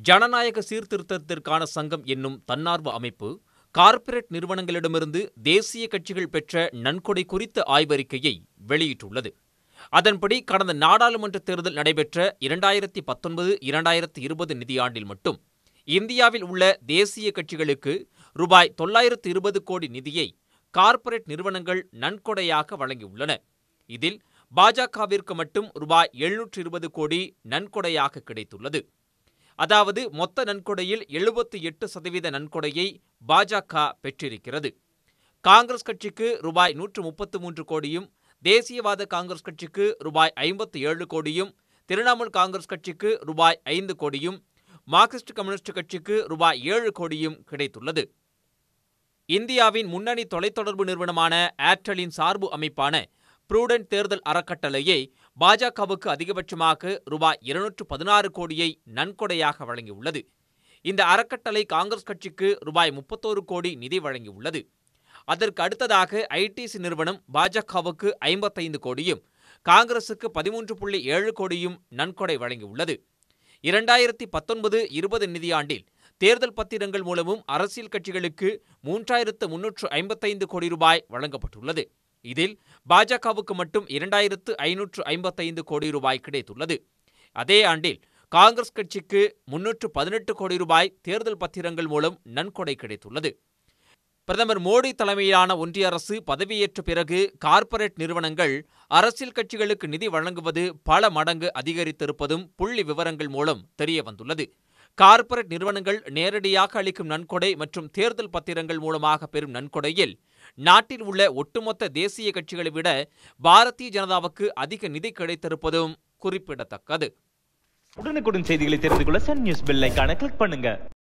ஜனநாயக சீர்திருத்தத்திற்கான சங்கம் என்னும் தன்னார்வ அமைப்பு கார்ப்பரேட் நிறுவனங்களிடமிருந்து தேசிய கட்சிகள் பெற்ற நன்கொடை குறித்த ஆய்வறிக்கையை வெளியிட்டுள்ளது அதன்படி கடந்த நாடாளுமன்ற தேர்தல் நடைபெற்ற இரண்டாயிரத்தி பத்தொன்பது இரண்டாயிரத்தி இருபது நிதியாண்டில் மட்டும் இந்தியாவில் உள்ள தேசிய கட்சிகளுக்கு ரூபாய் தொள்ளாயிரத்து இருபது கோடி நிதியை கார்ப்பரேட் நிறுவனங்கள் நன்கொடையாக வழங்கியுள்ளன இதில் பாஜகவிற்கு மட்டும் ரூபாய் எழுநூற்று இருபது கோடி நன்கொடையாக கிடைத்துள்ளது அதாவது மொத்த நன்கொடையில் எழுபத்தி எட்டு சதவீத நன்கொடையை பாஜக பெற்றிருக்கிறது காங்கிரஸ் கட்சிக்கு ரூபாய் நூற்று முப்பத்து மூன்று கோடியும் தேசியவாத காங்கிரஸ் கட்சிக்கு ரூபாய் ஐம்பத்தி ஏழு கோடியும் திரிணாமுல் காங்கிரஸ் கட்சிக்கு ரூபாய் ஐந்து கோடியும் மார்க்சிஸ்ட் கம்யூனிஸ்ட் கட்சிக்கு ரூபாய் ஏழு கோடியும் கிடைத்துள்ளது இந்தியாவின் முன்னணி தொலைத்தொடர்பு நிறுவனமான ஏர்டெல்லின் சார்பு அமைப்பான ப்ரூடென்ட் தேர்தல் அறக்கட்டளையை பாஜகவுக்கு அதிகபட்சமாக ரூபாய் இருநூற்று பதினாறு கோடியை நன்கொடையாக வழங்கியுள்ளது இந்த அறக்கட்டளை காங்கிரஸ் கட்சிக்கு ரூபாய் முப்பத்தோரு கோடி நிதி வழங்கியுள்ளது அதற்கு அடுத்ததாக ஐடிசி நிறுவனம் பாஜகவுக்கு ஐம்பத்தைந்து கோடியும் காங்கிரசுக்கு பதிமூன்று புள்ளி ஏழு கோடியும் நன்கொடை வழங்கியுள்ளது இரண்டாயிரத்தி பத்தொன்பது இருபது நிதியாண்டில் தேர்தல் பத்திரங்கள் மூலமும் அரசியல் கட்சிகளுக்கு மூன்றாயிரத்து முன்னூற்று ஐம்பத்தைந்து கோடி ரூபாய் வழங்கப்பட்டுள்ளது இதில் பாஜகவுக்கு மட்டும் இரண்டாயிரத்து ஐநூற்று ஐம்பத்தைந்து கோடி ரூபாய் கிடைத்துள்ளது அதே ஆண்டில் காங்கிரஸ் கட்சிக்கு முன்னூற்று பதினெட்டு கோடி ரூபாய் தேர்தல் பத்திரங்கள் மூலம் நன்கொடை கிடைத்துள்ளது பிரதமர் மோடி தலைமையிலான ஒன்றிய அரசு பதவியேற்ற பிறகு கார்ப்பரேட் நிறுவனங்கள் அரசியல் கட்சிகளுக்கு நிதி வழங்குவது பல மடங்கு அதிகரித்திருப்பதும் புள்ளி விவரங்கள் மூலம் தெரிய வந்துள்ளது கார்ப்பரேட் நிறுவனங்கள் நேரடியாக அளிக்கும் நன்கொடை மற்றும் தேர்தல் பத்திரங்கள் மூலமாக பெறும் நன்கொடையில் நாட்டில் உள்ள ஒட்டுமொத்த தேசிய கட்சிகளை விட பாரதிய ஜனதாவுக்கு அதிக நிதி கிடைத்திருப்பதும் குறிப்பிடத்தக்கது உடனுக்குடன் செய்திகளை தெரிந்து கொள்ள சன் நியூஸ் பெல் ஐகானை கிளிக் பண்ணுங்க